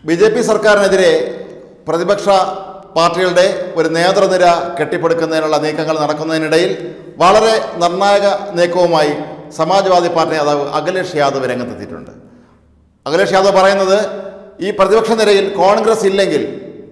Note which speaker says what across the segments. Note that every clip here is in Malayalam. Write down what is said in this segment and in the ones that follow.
Speaker 1: ബി ജെ പി സർക്കാരിനെതിരെ പ്രതിപക്ഷ പാർട്ടികളുടെ ഒരു നേതൃനിര കെട്ടിപ്പടുക്കുന്നതിനുള്ള നീക്കങ്ങൾ നടക്കുന്നതിനിടയിൽ വളരെ നിർണായക നീക്കവുമായി സമാജ്വാദി പാർട്ടി നേതാവ് അഖിലേഷ് യാദവ് രംഗത്തെത്തിയിട്ടുണ്ട് അഖിലേഷ് യാദവ് പറയുന്നത് ഈ പ്രതിപക്ഷ നിരയിൽ കോൺഗ്രസ് ഇല്ലെങ്കിൽ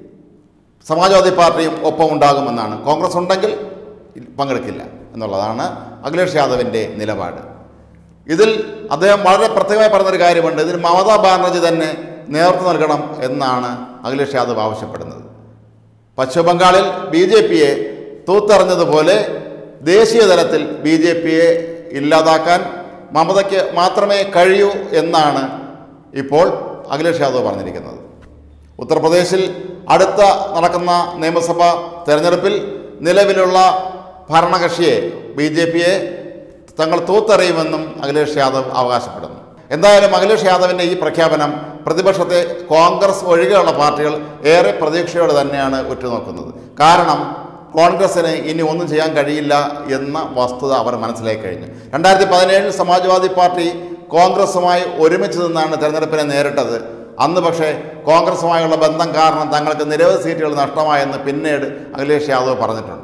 Speaker 1: സമാജ്വാദി പാർട്ടിയും ഒപ്പം ഉണ്ടാകുമെന്നാണ് കോൺഗ്രസ് ഉണ്ടെങ്കിൽ പങ്കെടുക്കില്ല എന്നുള്ളതാണ് അഖിലേഷ് യാദവിൻ്റെ നിലപാട് ഇതിൽ അദ്ദേഹം വളരെ പ്രത്യേകമായി പറഞ്ഞൊരു കാര്യമുണ്ട് ഇതിന് മമതാ ബാനർജി തന്നെ നേതൃത്വം നൽകണം എന്നാണ് അഖിലേഷ് യാദവ് ആവശ്യപ്പെടുന്നത് പശ്ചിമ ബംഗാളിൽ ബി ജെ പിയെ തൂത്തെറിഞ്ഞതുപോലെ ദേശീയ തലത്തിൽ ബി ജെ പിയെ ഇല്ലാതാക്കാൻ മമതയ്ക്ക് മാത്രമേ കഴിയൂ എന്നാണ് ഇപ്പോൾ അഖിലേഷ് യാദവ് പറഞ്ഞിരിക്കുന്നത് ഉത്തർപ്രദേശിൽ അടുത്ത നടക്കുന്ന നിയമസഭാ തെരഞ്ഞെടുപ്പിൽ നിലവിലുള്ള ഭരണകക്ഷിയെ ബി ജെ പിയെ തങ്ങൾ തൂത്തെറിയുമെന്നും അഖിലേഷ് യാദവ് അവകാശപ്പെടുന്നു എന്തായാലും അഖിലേഷ് യാദവിൻ്റെ ഈ പ്രഖ്യാപനം പ്രതിപക്ഷത്തെ കോൺഗ്രസ് ഒഴികെയുള്ള പാർട്ടികൾ ഏറെ പ്രതീക്ഷയോടെ തന്നെയാണ് ഉറ്റുനോക്കുന്നത് കാരണം കോൺഗ്രസിന് ഇനി ഒന്നും ചെയ്യാൻ കഴിയില്ല എന്ന വസ്തുത അവർ മനസ്സിലാക്കി കഴിഞ്ഞു രണ്ടായിരത്തി പതിനേഴിൽ സമാജ്വാദി പാർട്ടി കോൺഗ്രസുമായി ഒരുമിച്ച് നിന്നാണ് തെരഞ്ഞെടുപ്പിനെ നേരിട്ടത് അന്ന് പക്ഷേ കോൺഗ്രസുമായുള്ള ബന്ധം കാരണം തങ്ങൾക്ക് നിരവധി സീറ്റുകൾ നഷ്ടമായെന്ന് പിന്നീട് അഖിലേഷ് യാദവ് പറഞ്ഞിട്ടുണ്ട്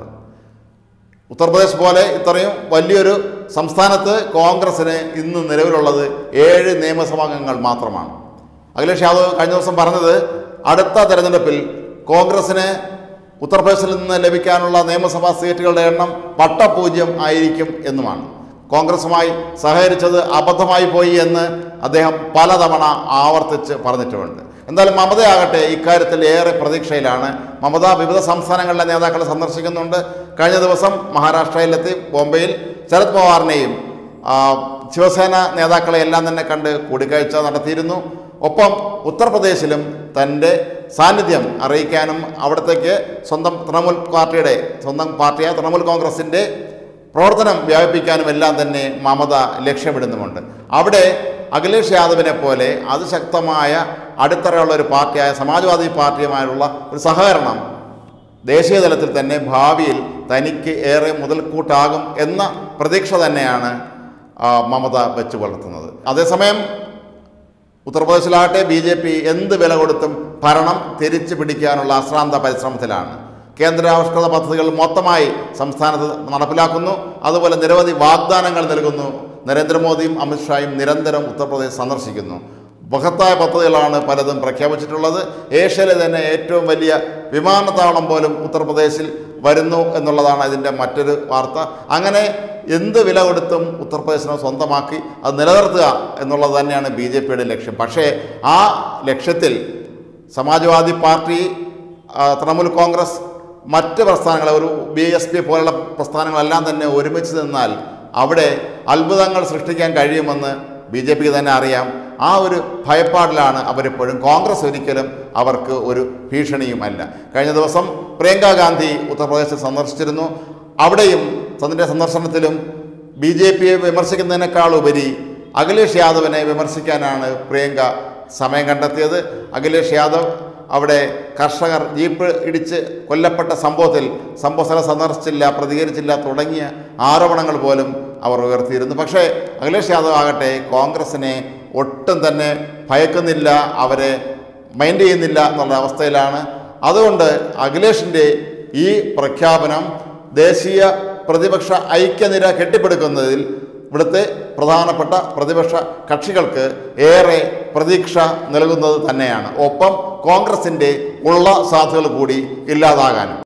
Speaker 1: ഉത്തർപ്രദേശ് പോലെ ഇത്രയും വലിയൊരു സംസ്ഥാനത്ത് കോൺഗ്രസിന് ഇന്ന് നിലവിലുള്ളത് ഏഴ് നിയമസഭാംഗങ്ങൾ മാത്രമാണ് അഖിലേഷ് യാദവ് കഴിഞ്ഞ ദിവസം പറഞ്ഞത് അടുത്ത തെരഞ്ഞെടുപ്പിൽ കോൺഗ്രസിന് ഉത്തർപ്രദേശിൽ നിന്ന് ലഭിക്കാനുള്ള നിയമസഭാ സീറ്റുകളുടെ എണ്ണം വട്ടപൂജ്യം ആയിരിക്കും എന്നുമാണ് കോൺഗ്രസുമായി സഹകരിച്ചത് അബദ്ധമായി പോയി എന്ന് അദ്ദേഹം പലതവണ ആവർത്തിച്ച് പറഞ്ഞിട്ടുമുണ്ട് എന്തായാലും മമതയാകട്ടെ ഇക്കാര്യത്തിൽ ഏറെ പ്രതീക്ഷയിലാണ് മമത വിവിധ സംസ്ഥാനങ്ങളിലെ നേതാക്കളെ സന്ദർശിക്കുന്നുണ്ട് കഴിഞ്ഞ ദിവസം മഹാരാഷ്ട്രയിലെത്തി ബോംബെയിൽ ശരത് പവാറിനെയും ആ, ശിവസേന നേതാക്കളെ എല്ലാം തന്നെ കണ്ട് കൂടിക്കാഴ്ച നടത്തിയിരുന്നു ഒപ്പം ഉത്തർപ്രദേശിലും തൻ്റെ സാന്നിധ്യം അറിയിക്കാനും അവിടത്തേക്ക് സ്വന്തം തൃണമൂൽ പാർട്ടിയുടെ സ്വന്തം പാർട്ടിയായ തൃണമൂൽ കോൺഗ്രസിൻ്റെ പ്രവർത്തനം വ്യാപിപ്പിക്കാനും എല്ലാം തന്നെ മമത ലക്ഷ്യമിടുന്നുമുണ്ട് അവിടെ അഖിലേഷ് യാദവിനെ പോലെ അതിശക്തമായ അടിത്തറയുള്ള ഒരു പാർട്ടിയായ സമാജ്വാദി പാർട്ടിയുമായുള്ള ഒരു സഹകരണം ദേശീയ തലത്തിൽ തന്നെ ഭാവിയിൽ തനിക്ക് ഏറെ മുതൽക്കൂട്ടാകും എന്ന പ്രതീക്ഷ തന്നെയാണ് ആ, മമത വെച്ച് പുലർത്തുന്നത് അതേസമയം ഉത്തർപ്രദേശിലാകട്ടെ ബി ജെ പി എന്ത് വില കൊടുത്തും ഭരണം തിരിച്ചു പിടിക്കാനുള്ള അശ്രാന്ത പരിശ്രമത്തിലാണ് കേന്ദ്രാവിഷ്കൃത പദ്ധതികൾ മൊത്തമായി സംസ്ഥാനത്ത് നടപ്പിലാക്കുന്നു അതുപോലെ നിരവധി വാഗ്ദാനങ്ങൾ നൽകുന്നു നരേന്ദ്രമോദിയും അമിത്ഷായും നിരന്തരം ഉത്തർപ്രദേശ് സന്ദർശിക്കുന്നു ബൃഹത്തായ പദ്ധതികളാണ് പലതും പ്രഖ്യാപിച്ചിട്ടുള്ളത് ഏഷ്യയിലെ തന്നെ ഏറ്റവും വലിയ വിമാനത്താവളം പോലും ഉത്തർപ്രദേശിൽ വരുന്നു എന്നുള്ളതാണ് ഇതിൻ്റെ മറ്റൊരു വാർത്ത അങ്ങനെ എന്ത് വില കൊടുത്തും ഉത്തർപ്രദേശിനെ സ്വന്തമാക്കി അത് നിലനിർത്തുക എന്നുള്ളത് തന്നെയാണ് ബി ജെ പിയുടെ ലക്ഷ്യം പക്ഷേ ആ ലക്ഷ്യത്തിൽ സമാജ്വാദി പാർട്ടി ആ, തൃണമൂൽ കോൺഗ്രസ് മറ്റ് പ്രസ്ഥാനങ്ങൾ ഒരു ബി എസ് പി പോലുള്ള പ്രസ്ഥാനങ്ങളെല്ലാം തന്നെ ഒരുമിച്ച് നിന്നാൽ അവിടെ അത്ഭുതങ്ങൾ സൃഷ്ടിക്കാൻ കഴിയുമെന്ന് ബി ജെ പിക്ക് തന്നെ അറിയാം ആ ഒരു ഭയപ്പാടിലാണ് അവരിപ്പോഴും കോൺഗ്രസ് ഒരിക്കലും അവർക്ക് ഒരു ഭീഷണിയുമല്ല കഴിഞ്ഞ ദിവസം പ്രിയങ്ക ഗാന്ധി ഉത്തർപ്രദേശിൽ സന്ദർശിച്ചിരുന്നു അവിടെയും തന്റെ സന്ദർശനത്തിലും ബി ജെ പിയെ വിമർശിക്കുന്നതിനേക്കാൾ ഉപരി അഖിലേഷ് യാദവിനെ വിമർശിക്കാനാണ് പ്രിയങ്ക സമയം കണ്ടെത്തിയത് അഖിലേഷ് യാദവ് അവിടെ കർഷകർ ജീപ്പ് ഇടിച്ച് കൊല്ലപ്പെട്ട സംഭവത്തിൽ സംഭവസ്ഥലം സന്ദർശിച്ചില്ല പ്രതികരിച്ചില്ല തുടങ്ങിയ ആരോപണങ്ങൾ പോലും അവർ ഉയർത്തിയിരുന്നു പക്ഷേ അഖിലേഷ് യാദവ് ആകട്ടെ കോൺഗ്രസിനെ ഒട്ടും തന്നെ ഭയക്കുന്നില്ല അവരെ മൈൻഡ് ചെയ്യുന്നില്ല എന്നുള്ള അവസ്ഥയിലാണ് അതുകൊണ്ട് അഖിലേഷിൻ്റെ ഈ പ്രഖ്യാപനം ദേശീയ പ്രതിപക്ഷ ഐക്യനിര കെട്ടിപ്പടുക്കുന്നതിൽ ഇവിടുത്തെ പ്രധാനപ്പെട്ട പ്രതിപക്ഷ കക്ഷികൾക്ക് ഏറെ പ്രതീക്ഷ നൽകുന്നത് തന്നെയാണ് ഒപ്പം കോൺഗ്രസിൻ്റെ ഉള്ള സാധ്യതകൾ കൂടി ഇല്ലാതാകാനും